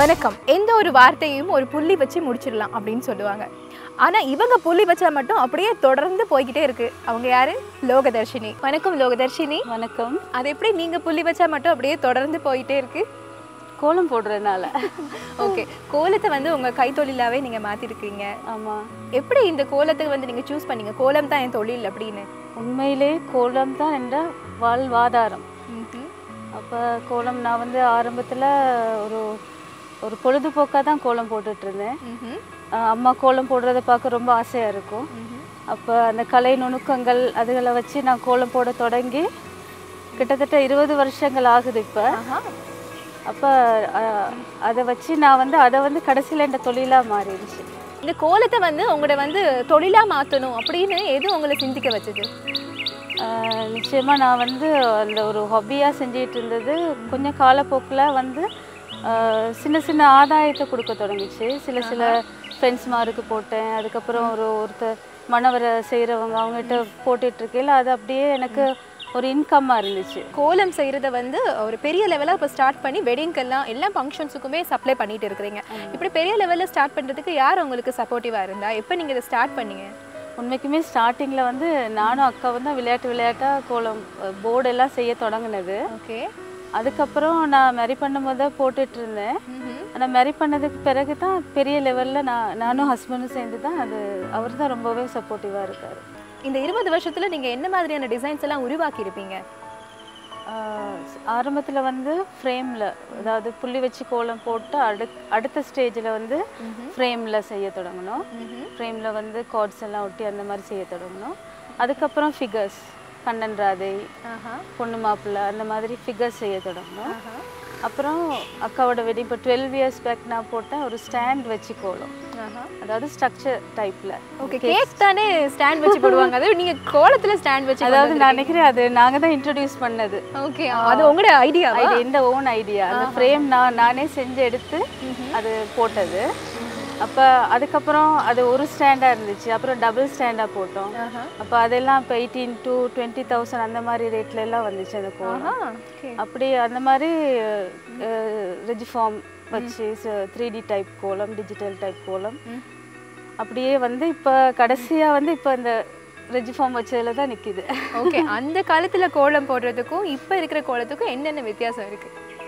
வணக்கம் எந்த ஒரு வார்த்தையும் ஒரு புள்ளி வச்சு முடிச்சிடலாம் அப்படின்னு சொல்லுவாங்க ஆனா இவங்க புள்ளி வச்சா மட்டும் அப்படியே தொடர்ந்து போய்கிட்டே இருக்கு அவங்க யாரு லோகதர்ஷினி வணக்கம் லோகதர்ஷினி வணக்கம் அது எப்படி நீங்க புள்ளி வச்சா மட்டும் அப்படியே தொடர்ந்து போயிட்டே இருக்கு கோலம் போடுறதுனால ஓகே கோலத்தை வந்து உங்க கைத்தொழிலாவே நீங்க மாத்திருக்கீங்க ஆமாம் எப்படி இந்த கோலத்தை வந்து நீங்க சூஸ் பண்ணீங்க கோலம் தான் என் தொழில் அப்படின்னு உண்மையிலே கோலம் தான் என்ற வாழ்வாதாரம் ம்ஹும். அப்போ கோலம் நான் வந்து ஆரம்பத்தில் ஒரு ஒரு பொழுதுபோக்காக தான் கோலம் போட்டுட்டு இருந்தேன் ம்ஹும். அஹ் அம்மா கோலம் போடுறத பார்க்க ரொம்ப ஆசையாக இருக்கும் ம்ஹும். அப்போ அந்த கலை நுணுக்கங்கள் அதுகளை வச்சு நான் கோலம் போட தொடங்கி கிட்டத்தட்ட இருபது வருஷங்கள் ஆகுது இப்போ ஆஹா. அப்போ அதை வச்சு நான் வந்து அதை வந்து கடைசியில் என்ற தொழிலாக மாறிடுச்சு இந்த கோலத்தை வந்து உங்களோட வந்து தொழிலா மாத்தணும் அப்படின்னு எது உங்களை சிந்திக்க வச்சது ஆஹ் நிச்சயமா நான் வந்து அந்த ஒரு ஹாபியாக செஞ்சிட்டு இருந்தது கொஞ்சம் காலப்போக்கில் வந்து ஆஹ் சின்ன சின்ன ஆதாயத்தை கொடுக்க தொடங்குச்சு சில சில ஃப்ரெண்ட்ஸ்மாருக்கு போட்டேன் அதுக்கப்புறம் ஒரு ஒருத்தர் மணவரை செய்கிறவங்க அவங்ககிட்ட போட்டுட்டு இருக்கையில் அது அப்படியே எனக்கு ஒரு இன்கம்மாக இருந்துச்சு கோலம் செய்யறத வந்து ஒரு பெரிய லெவலாக இப்போ ஸ்டார்ட் பண்ணி வெட்டிங்க்கெல்லாம் எல்லா ஃபங்க்ஷன்ஸுக்குமே சப்ளை பண்ணிட்டு இருக்கிறீங்க இப்படி பெரிய லெவலில் ஸ்டார்ட் பண்ணுறதுக்கு யார் உங்களுக்கு சப்போர்ட்டிவாக இருந்தா எப்போ நீங்கள் இதை ஸ்டார்ட் பண்ணீங்க உண்மைக்குமே ஸ்டார்டிங்கில் வந்து நானும் அக்காவும் தான் விளையாட்டு விளையாட்டாக கோலம் போர்டு எல்லாம் செய்ய தொடங்கினது ஓகே அதுக்கப்புறம் நான் மேரி பண்ணும்போது தான் போட்டுட்டு இருந்தேன் ஆனால் மேரி பண்ணதுக்கு பிறகு தான் பெரிய லெவலில் நான் நானும் ஹஸ்பண்டும் சேர்ந்து தான் அது அவர் தான் ரொம்பவே சப்போர்ட்டிவாக இருக்கார் இந்த இருபது வருஷத்துல நீங்க என்ன மாதிரியான டிசைன்ஸ் எல்லாம் உருவாக்கி இருப்பீங்க ஆரம்பத்தில் வந்து ஃப்ரேமில் அதாவது புள்ளி வச்சு கோலம் போட்டு அடு அடுத்த ஸ்டேஜில் வந்து ஃப்ரேமில் செய்ய தொடங்கணும் ஃப்ரேமில் வந்து கார்ட்ஸ் எல்லாம் ஒட்டி அந்த மாதிரி செய்ய தொடங்கணும் அதுக்கப்புறம் ஃபிகர்ஸ் கண்ணன் ராதை ஆஹா பொண்ணு மாப்பிள்ளை அந்த மாதிரி ஃபிகர்ஸ் செய்ய தொடங்கணும் அப்புறம் அக்காவோட வெட்டிங் இப்போ டுவெல் இயர்ஸ் பேக் நான் போட்டேன் ஒரு ஸ்டாண்ட் வச்சு கோலம் ஆஹா அதாவது ஸ்ட்ரக்சர் டைப்பில் ஓகே கேக் தானே ஸ்டாண்ட் வச்சு போடுவாங்க அது நீங்க கோலத்துல ஸ்டாண்ட் வச்சு அதாவது நான் நினைக்கிறேன் அது நாங்கள் தான் இன்ட்ரடியூஸ் பண்ணது ஓகே அது உங்களோட ஐடியாவா இது இந்த ஓன் ஐடியா அந்த ஃப்ரேம் நான் நானே செஞ்சு எடுத்து அது போட்டது அப்போ அதுக்கப்புறம் அது ஒரு ஸ்டாண்டாக இருந்துச்சு அப்புறம் டபுள் ஸ்டாண்டாக போட்டோம் ஆஹா அப்போ அதெல்லாம் இப்போ எயிட்டீன் டு டுவெண்ட்டி தௌசண்ட் அந்த மாதிரி ரேட்ல எல்லாம் வந்துச்சு அந்த கோலம் ஆஹா ஓகே அப்படி அந்த மாதிரி ரெஜிஃபார்ம் வச்சு த்ரீ டி டைப் கோலம் டிஜிட்டல் டைப் கோலம் அப்படியே வந்து இப்போ கடைசியாக வந்து இப்போ இந்த ரெஜிஃபார்ம் வச்சதுல தான் நிற்கிது ஓகே அந்த காலத்துல கோலம் போடுறதுக்கும் இப்போ இருக்கிற கோலத்துக்கும் என்னென்ன வித்தியாசம் இருக்கு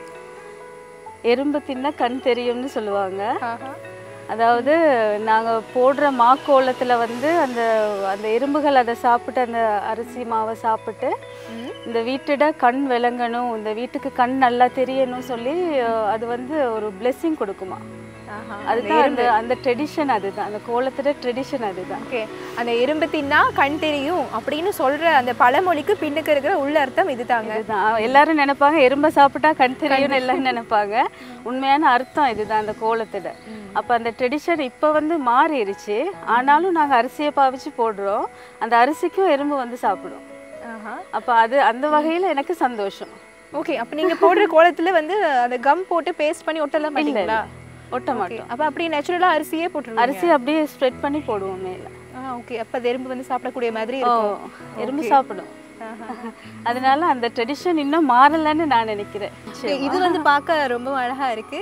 எறும்பு தின்ன கண் தெரியும்னு சொல்லுவாங்க ஆஹா அதாவது நாங்கள் போடுற மாக்கோலத்தில் வந்து அந்த அந்த எறும்புகள் அதை சாப்பிட்டு அந்த அரிசி மாவை சாப்பிட்டு ம். இந்த வீட்டிட கண் விளங்கணும் இந்த வீட்டுக்கு கண் நல்லா தெரியணும் சொல்லி அஹ், அது வந்து ஒரு blessing கொடுக்குமா ஆஹா அதுதான் அந்த அந்த ட்ரெடிஷன் அதுதான் அந்த கோலத்தோட ட்ரெடிஷன் அதுதான் ஓகே அந்த எறும்பு தின்னா கண் தெரியும் அப்படின்னு சொல்ற அந்த பழமொழிக்கு பின்னுக்கு இருக்கிற உள்ள அர்த்தம் இதுதாங்க இதுதான் எல்லாரும் நினைப்பாங்க எறும்பை சாப்பிட்டா கண் தெரியும்னு எல்லாரும் நினைப்பாங்க உண்மையான அர்த்தம் இதுதான் அந்த கோலத்தோட அப்போ அந்த ட்ரெடிஷன் இப்போ வந்து மாறிடுச்சு ஆனாலும் நாங்கள் அரிசியை பாவிச்சு போடுறோம் அந்த அரிசிக்கும் எறும்பு வந்து சாப்பிடும் ஆஹா அப்போ அது அந்த வகையில் எனக்கு சந்தோஷம் ஓகே அப்ப நீங்க போடுற கோலத்துல வந்து அந்த கம் போட்டு பேஸ்ட் பண்ணி ஒட்டலாம் மாட்டீங்களா ஒட்ட மாட்டோம் அப்ப அப்படியே நேச்சுரலா அரிசியே போட்டுருங்க அரிசி அப்படியே ஸ்ப்ரெட் பண்ணி போடுவோம் மேலே ஆ ஓகே அப்ப அது எறும்பு வந்து சாப்பிடக்கூடிய மாதிரி ஓ இருக்கும் எறும்பு சாப்பிடும் ஆஹா. அதனால அந்த ட்ரெடிஷன் இன்னும் மாறலைன்னு நான் நினைக்கிறேன் Okay, இது வந்து பார்க்க ரொம்ப அழகா இருக்கு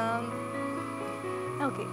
ஓகே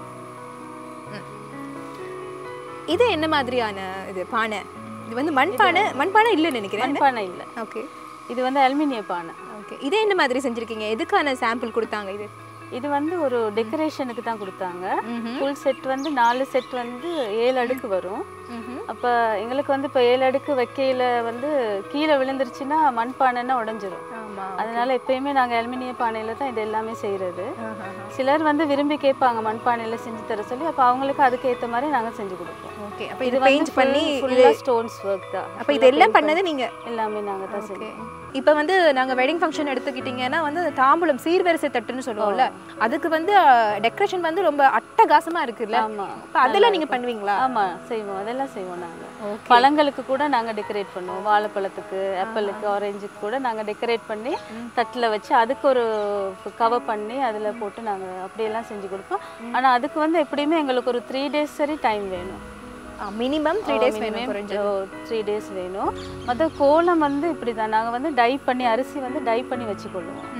இது என்ன மாதிரியான இது பானை இது வந்து மண் பானை மண் பானை இல்லைன்னு நினைக்கிறேன் மண்பானை இல்லை ஓகே இது வந்து அலுமினிய பானை ஓகே இது என்ன மாதிரி செஞ்சிருக்கீங்க எதுக்கான சாம்பிள் கொடுத்தாங்க இது இது வந்து ஒரு டெக்கரேஷனுக்கு தான் கொடுத்தாங்க ம்ஹும். ஃபுல் செட் வந்து நாலு செட் வந்து ஏழு அடுக்கு வரும் ம்ஹும். அப்போ எங்களுக்கு வந்து இப்போ ஏழு அடுக்கு வைக்கையில் வந்து கீழே விழுந்துருச்சுன்னா மண்பானைன்னா உடஞ்சிரும் ஆமா அதனால எப்பயுமே நாங்கள் அலுமினிய பானையில் தான் இது எல்லாமே செய்கிறது ஆஹா. சிலர் வந்து விரும்பி கேட்பாங்க மண்பானையில் செஞ்சு தர சொல்லி அப்போ அவங்களுக்கு அதுக்கு ஏற்ற மாதிரி நாங்கள் செஞ்சு கொடுப்போம் ஓகே அப்ப இது பெயிண்ட் பண்ணி ஃபுல்லாக ஸ்டோன்ஸ் ஒர்க் தான் அப்ப இதெல்லாம் பண்ணது நீங்க எல்லாமே நாங்கள் தான் செஞ்சோம் ஓகே இப்போ வந்து நாங்க வெட்டிங் ஃபங்க்ஷன் எடுத்துக்கிட்டிங்கன்னா வந்து அந்த தாம்பூலம் சீர்வரிசை தட்டுன்னு சொல்லுவோம்ல அதுக்கு வந்து டெக்கரேஷன் வந்து ரொம்ப அட்டகாசமா இருக்குல்ல ஆமாம் அப்ப அதெல்லாம் நீங்க பண்ணுவீங்களா ஆமாம் செய்வோம் அதெல்லாம் செய்வோம் நாங்கள் பழங்களுக்கு கூட நாங்கள் டெக்கரேட் பண்ணுவோம் வாழைப்பழத்துக்கு ஆப்பிளுக்கு ஆரஞ்சுக்கு கூட நாங்கள் டெக்கரேட் பண்ணி தட்டில் வச்சு அதுக்கு ஒரு கவர் பண்ணி அதில் போட்டு நாங்கள் அப்படியெல்லாம் செஞ்சு கொடுப்போம் ஆனால் அதுக்கு வந்து எப்படியுமே எங்களுக்கு ஒரு த்ரீ டேஸ் சரி டைம் வேணும் மினிமம் த்ரீ டேஸ் வேணும் குறைஞ்சு த்ரீ டேஸ் வேணும் மற்ற கோலம் வந்து இப்படி தான் நாங்கள் வந்து டை பண்ணி அரிசி வந்து டை பண்ணி வச்சுக்கொள்ளுவோம்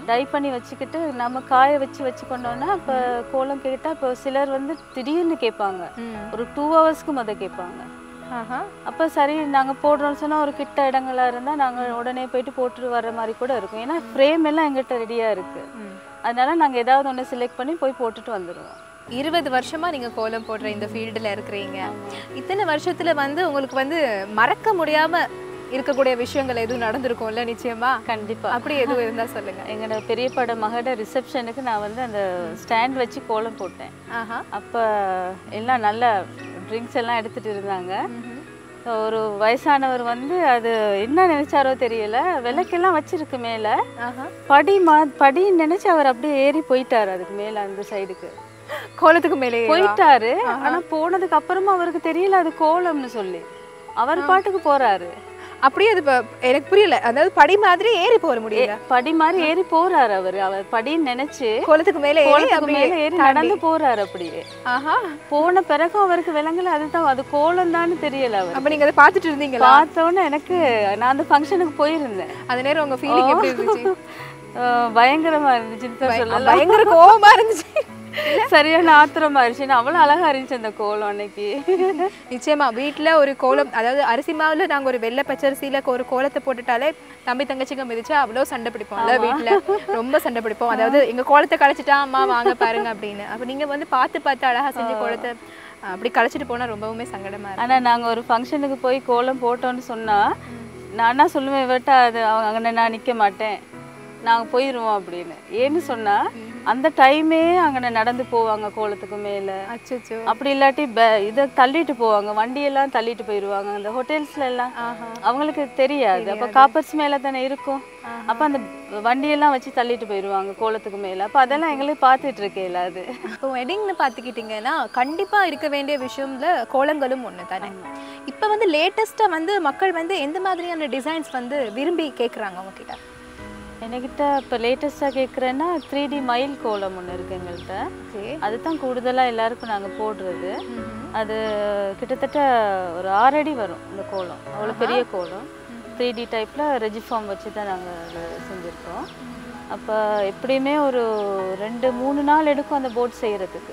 டை பண்ணி வச்சுக்கிட்டு நம்ம காய வச்சு வச்சுக்கொண்டோன்னா இப்போ கோலம் கேட்டால் இப்போ சிலர் வந்து திடீர்னு கேட்பாங்க ம். ஒரு டூ ஹவர்ஸ்க்கு முத கேட்பாங்க ஆஹா அப்போ சரி நாங்கள் போடுறோம்னு சொன்னால் ஒரு கிட்ட இடங்களா இருந்தால் நாங்கள் உடனே போயிட்டு போட்டுட்டு வர்ற மாதிரி கூட இருக்கும் ஏன்னா ஃப்ரேம் எல்லாம் எங்கிட்ட ரெடியாக இருக்குது ம். அதனால நாங்கள் ஏதாவது ஒன்று செலக்ட் பண்ணி போய் போட்டுட்டு வந்துடுவோம் இருபது வருஷமா நீங்க கோலம் போடுற இந்த ஃபீல்டுல இருக்கிறீங்க இத்தனை வருஷத்துல வந்து உங்களுக்கு வந்து மறக்க முடியாம இருக்கக்கூடிய விஷயங்கள் எதுவும் நடந்திருக்கும்ல நிச்சயமா கண்டிப்பாக அப்படி எதுவும் இருந்தா சொல்லுங்க எங்களோட பெரியப்பட மகட ரிசப்ஷனுக்கு நான் வந்து அந்த ஸ்டாண்ட் வச்சு கோலம் போட்டேன் ஆஹா அப்போ எல்லாம் நல்ல ட்ரிங்க்ஸ் எல்லாம் எடுத்துட்டு இருந்தாங்க ம்ஹும். ஒரு வயசானவர் வந்து அது என்ன நினைச்சாரோ தெரியல விளக்கெல்லாம் வச்சிருக்கு மேலே ஆஹா படி மா படின்னு நினைச்சு அவர் அப்படியே ஏறி போயிட்டாரு அதுக்கு மேலே அந்த சைடுக்கு கோலத்துக்கு மேலே போயிட்டாரு ஆனா போனதுக்கு அப்புறமா அவருக்கு தெரியல அது கோலம்னு சொல்லி அவர் பாட்டுக்கு போறாரு அப்படியே அது இப்ப- எனக்கு புரியல அதாவது படி மாதிரி ஏறி போற முடியல படி மாதிரி ஏறி போறாரு அவரு அவர் படின்னு நினைச்சு கோலத்துக்கு மேலே ஏறி கோலத்துக்கு அப்படியே மேல ஏறி நடந்து போறாரு அப்படியே ஆஹா போன பிறகும் அவருக்கு விளங்கல அதுதான் அது கோலம் தெரியல அவர் அப்ப நீங்க அதை பார்த்துட்டு இருந்தீங்களா பார்த்தோன்னே எனக்கு நான் அந்த ஃபங்க்ஷனுக்கு போயிருந்தேன் அந்த நேரம் உங்க ஃபீலிங் எப்படி இருந்துச்சு அஹ் பயங்கரமா இருந்துச்சுன்னு தான் சொல்லலாம் பயங்கர கோவமா இருந்துச்சு சரியான ஆத்திரமா இருந்துச்சு அவ்வளவு அழகா இருந்துச்சு அந்த கோலம் அன்னைக்கு நிச்சயமா வீட்ல ஒரு கோலம் அதாவது அரிசி மாவுல நாங்க ஒரு வெள்ளை பச்சரிசியில ஒரு கோலத்தை போட்டுட்டாலே தம்பி தங்கச்சிங்க மிதிச்சா அவ்வளோ சண்டை பிடிப்போம்ல வீட்ல ரொம்ப சண்டை பிடிப்போம் அதாவது எங்க கோலத்தை கழிச்சிட்டா அம்மா வாங்க பாருங்க அப்படின்னு அப்ப நீங்க வந்து பார்த்து பார்த்து அழகா செஞ்ச கோலத்தை அஹ், அப்படி கழிச்சிட்டு போனா ரொம்பவுமே சங்கடமா இருக்கும் ஆனா நாங்க ஒரு ஃபங்க்ஷனுக்கு போய் கோலம் போட்டோம்னு சொன்னா நானா சொல்லுவேன் இவட்ட அது அவங்க அங்கே நான் நிக்க மாட்டேன் நாங்க போயிடுவோம் அப்படின்னு ஏன்னு சொன்னா அந்த டைமே அங்கே நடந்து போவாங்க கோலத்துக்கு மேல அச்சோ அப்படி இல்லாட்டி ப- இதை தள்ளிட்டு போவாங்க வண்டியெல்லாம் தள்ளிட்டு போயிடுவாங்க அந்த ஹோட்டல்ஸ்ல எல்லாம் ஆஹா அவங்களுக்கு தெரியாது அப்ப காப்பர்ஸ் மேல தானே இருக்கும் அப்ப அந்த வண்டியெல்லாம் வச்சு தள்ளிட்டு போயிடுவாங்க கோலத்துக்கு மேல அப்ப அதெல்லாம் எங்களுக்கு பார்த்துட்டு இருக்கேல அது இப்போ வெட்டிங்னு பார்த்துக்கிட்டிங்கன்னா கண்டிப்பா இருக்க வேண்டிய விஷயம்ல கோலங்களும் ஒண்ணு தானே இப்போ வந்து லேட்டஸ்ட்டாக வந்து மக்கள் வந்து எந்த மாதிரியான டிசைன்ஸ் வந்து விரும்பி கேட்குறாங்க உங்ககிட்ட என்கிட்ட இப்போ லேட்டஸ்ட்டாக கேட்குறேன்னா த்ரீ டி மயில் கோலம் ஒன்று இருக்கு எங்கள்கிட்ட ஓகே அதுதான் கூடுதலாக எல்லாருக்கும் நாங்கள் போடுறது அது கிட்டத்தட்ட ஒரு ஆறு அடி வரும் இந்த கோலம் அவ்வளோ பெரிய கோலம் த்ரீ டி டைப்பில் ரெஜிஃபார்ம் வச்சு தான் நாங்கள் அதை செஞ்சுருக்கோம் அப்போ எப்படியுமே ஒரு ரெண்டு மூணு நாள் எடுக்கும் அந்த போட் செய்கிறதுக்கு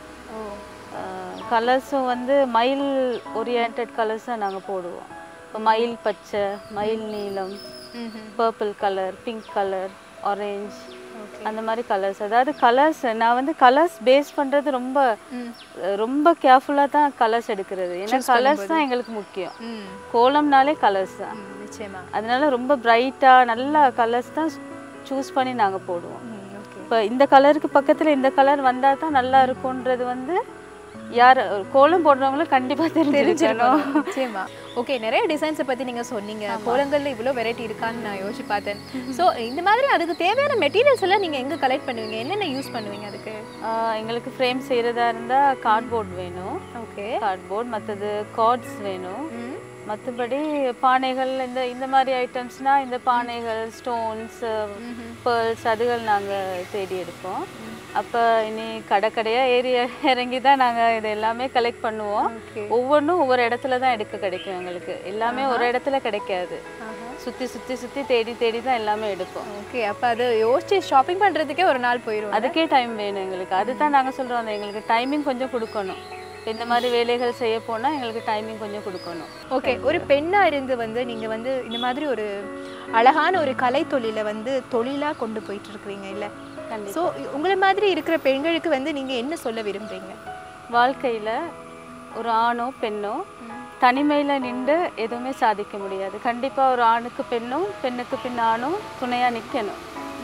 ஓ கலர்ஸும் வந்து மயில் ஓரியன்ட் கலர்ஸ் தான் நாங்கள் போடுவோம் இப்போ மயில் பச்சை மயில் நீலம் ம்ஹும். Purple colour pink colour orange okay அந்த மாதிரி கலர்ஸ் அதாவது கலர்ஸ் நான் வந்து கலர்ஸ் பேஸ் பண்ணுறது ரொம்ப ம் அஹ், ரொம்ப கேர்ஃபுல்லாக தான் கலர்ஸ் எடுக்கிறது ஏன்னா கலர்ஸ் தான் எங்களுக்கு முக்கியம் ம் கோலம்னாலே கலர்ஸ் தான் ம், நிச்சயமா அதனால ரொம்ப பிரைட்டாக நல்ல கலர்ஸ் தான் சூஸ் பண்ணி நாங்கள் போடுவோம் ம் ஓகே இப்போ இந்த கலருக்கு பக்கத்தில் இந்த கலர் வந்தால் தான் நல்லா இருக்கும்ன்றது வந்து யார் கோலம் போடுறவங்களும் கண்டிப்பாக தெரிஞ்சிருக்கணும் நிச்சயமா ஓகே நிறைய டிசைன்ஸை பத்தி நீங்க சொன்னீங்க கோலங்கள்ல இவ்வளோ வெரைட்டி இருக்கான்னு நான் யோசிச்சு பார்த்தேன் ஸோ இந்த மாதிரி அதுக்கு தேவையான மெட்டீரியல்ஸ் எல்லாம் நீங்க எங்க கலெக்ட் பண்ணுவீங்க என்னென்ன யூஸ் பண்ணுவீங்க அதுக்கு ஆஹ் எங்களுக்கு ஃப்ரேம் செய்கிறதா இருந்தால் கார்ட்போர்ட் வேணும் ஓகே கார்ட்போர்ட் மற்றது கார்ட்ஸ் வேணும் ம் மற்றபடி பானைகள் இந்த இந்த மாதிரி ஐட்டம்ஸ்னால் இந்த பானைகள் ஸ்டோன்ஸ் பேர்ல்ஸ் அதுகள் நாங்கள் தேடி எடுப்போம் அப்போ இனி கடை கடையாக ஏறி இறங்கி தான் நாங்கள் இது எல்லாமே கலெக்ட் பண்ணுவோம் ஓகே ஒவ்வொன்றும் ஒவ்வொரு இடத்துல தான் எடுக்க கிடைக்கும் எங்களுக்கு எல்லாமே ஒரு இடத்துல கிடைக்காது ஆஹா சுற்றி சுற்றி சுற்றி தேடி தேடி தான் எல்லாமே எடுப்போம் ஓகே அப்போ அது யோசிச்சு ஷாப்பிங் பண்ணுறதுக்கே ஒரு நாள் போயிடும் அதுக்கே டைம் வேணும் எங்களுக்கு அதுதான் நாங்கள் சொல்கிறோம் அந்த எங்களுக்கு டைமிங் கொஞ்சம் கொடுக்கணும் இந்த மாதிரி வேலைகள் செய்ய போனால் எங்களுக்கு டைமிங் கொஞ்சம் கொடுக்கணும் ஓகே ஒரு பெண்ணா இருந்து வந்து நீங்க வந்து இந்த மாதிரி ஒரு அழகான ஒரு கலை தொழிலை வந்து தொழிலா கொண்டு போயிட்டு இருக்கிறீங்க இல்ல கண்டிப்பா. ஸோ உங்களை மாதிரி இருக்கிற பெண்களுக்கு வந்து நீங்க என்ன சொல்ல விரும்புறீங்க வாழ்க்கையில் ஒரு ஆணோ பெண்ணோ தனிமையில் நின்று எதுவுமே சாதிக்க முடியாது கண்டிப்பாக ஒரு ஆணுக்கு பெண்ணும் பெண்ணுக்கு பின் ஆணும் துணையாக நிற்கணும்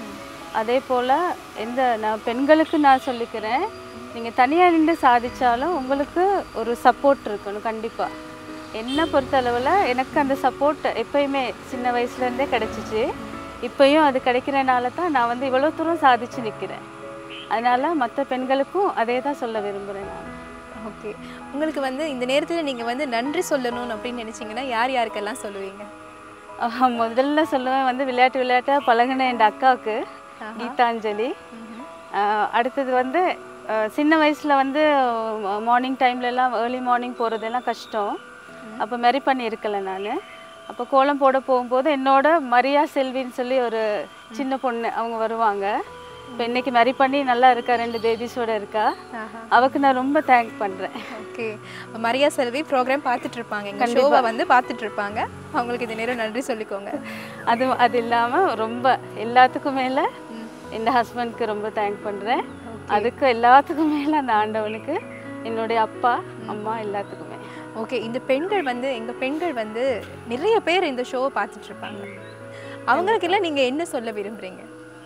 அதே போல் எந்த நான் பெண்களுக்கு நான் சொல்லிக்கிறேன் நீங்கள் தனியாக நின்று சாதிச்சாலும் உங்களுக்கு ஒரு சப்போர்ட் இருக்கணும் கண்டிப்பாக என்னை பொறுத்தளவில் எனக்கு அந்த சப்போர்ட் எப்பயுமே சின்ன வயசுலேருந்தே கிடச்சிச்சு இப்பயும் அது கிடைக்கிறனால தான் நான் வந்து இவ்வளோ தூரம் சாதிச்சு நிற்கிறேன் அதனால் மற்ற பெண்களுக்கும் அதே தான் சொல்ல விரும்புகிறேன் நான் ஓகே உங்களுக்கு வந்து இந்த நேரத்துல நீங்க வந்து நன்றி சொல்லணும் அப்படின்னு நினைச்சீங்கன்னா யார் யாருக்கெல்லாம் சொல்லுவீங்க ஆஹ் முதல்ல சொல்லுவேன் வந்து விளையாட்டு விளையாட்டாக பழகின என் அக்காவுக்கு கீதாஞ்சலி ஆஹ் அடுத்தது வந்து ஆஹ் சின்ன வயசில் வந்து மார்னிங் டைம்லலாம் ஏர்லி மார்னிங் போகிறதெல்லாம் கஷ்டம் அப்போ மெரி பண்ணி இருக்கல நான் அப்போ கோலம் போட போகும்போது என்னோட மரியா செல்வின்னு சொல்லி ஒரு சின்ன பொண்ணு அவங்க வருவாங்க இப்போ இன்னைக்கு மேரி பண்ணி நல்லா இருக்கா ரெண்டு பேபிஸோட இருக்கா அவக்கு நான் ரொம்ப தேங்க் பண்ணுறேன் ஓகே மரியா செல்வி ப்ரோக்ராம் பார்த்துட்டு இருப்பாங்க எங்க ஷோவை வந்து பார்த்துட்டு இருப்பாங்க அவங்களுக்கு இந்த நேரம் நன்றி சொல்லிக்கோங்க அது அது இல்லாமல் ரொம்ப எல்லாத்துக்கும் மேலே இந்த ஹஸ்பண்ட்க்கு ரொம்ப தேங்க் பண்ணுறேன் அதுக்கு எல்லாத்துக்கும் மேலே அந்த ஆண்டவனுக்கு என்னுடைய அப்பா அம்மா எல்லாத்துக்குமே ஓகே இந்த பெண்கள் வந்து எங்க பெண்கள் வந்து நிறைய பேர் இந்த ஷோவை பார்த்துட்டு இருப்பாங்க அவங்களுக்கு எல்லாம் நீங்க என்ன சொல்ல விரும்புறீங்க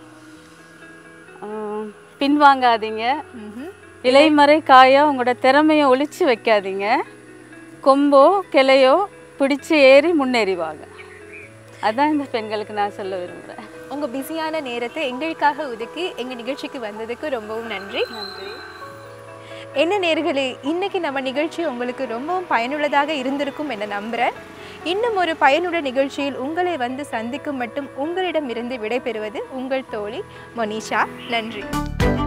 ஆஹ் பின்வாங்காதீங்க ம்ஹும். இலைமறை காயா உங்களோட திறமையை ஒளிச்சு வைக்காதீங்க கொம்போ கிளையோ பிடிச்சு ஏறி முன்னேறிவாங்க அதான் இந்த பெண்களுக்கு நான் சொல்ல விரும்புகிறேன் உங்க பிஸியான நேரத்தை எங்களுக்காக ஒதுக்கி எங்க நிகழ்ச்சிக்கு வந்ததுக்கு ரொம்பவும் நன்றி நன்றி என்ன நேர்களே இன்னைக்கு நம்ம நிகழ்ச்சி உங்களுக்கு ரொம்பவும் பயனுள்ளதாக இருந்திருக்கும் என நம்புறேன் இன்னும் ஒரு பயனுள்ள நிகழ்ச்சியில் உங்களை வந்து சந்திக்கும் மட்டும் உங்களிடமிருந்து விடைபெறுவது உங்கள் தோழி மொனிஷா நன்றி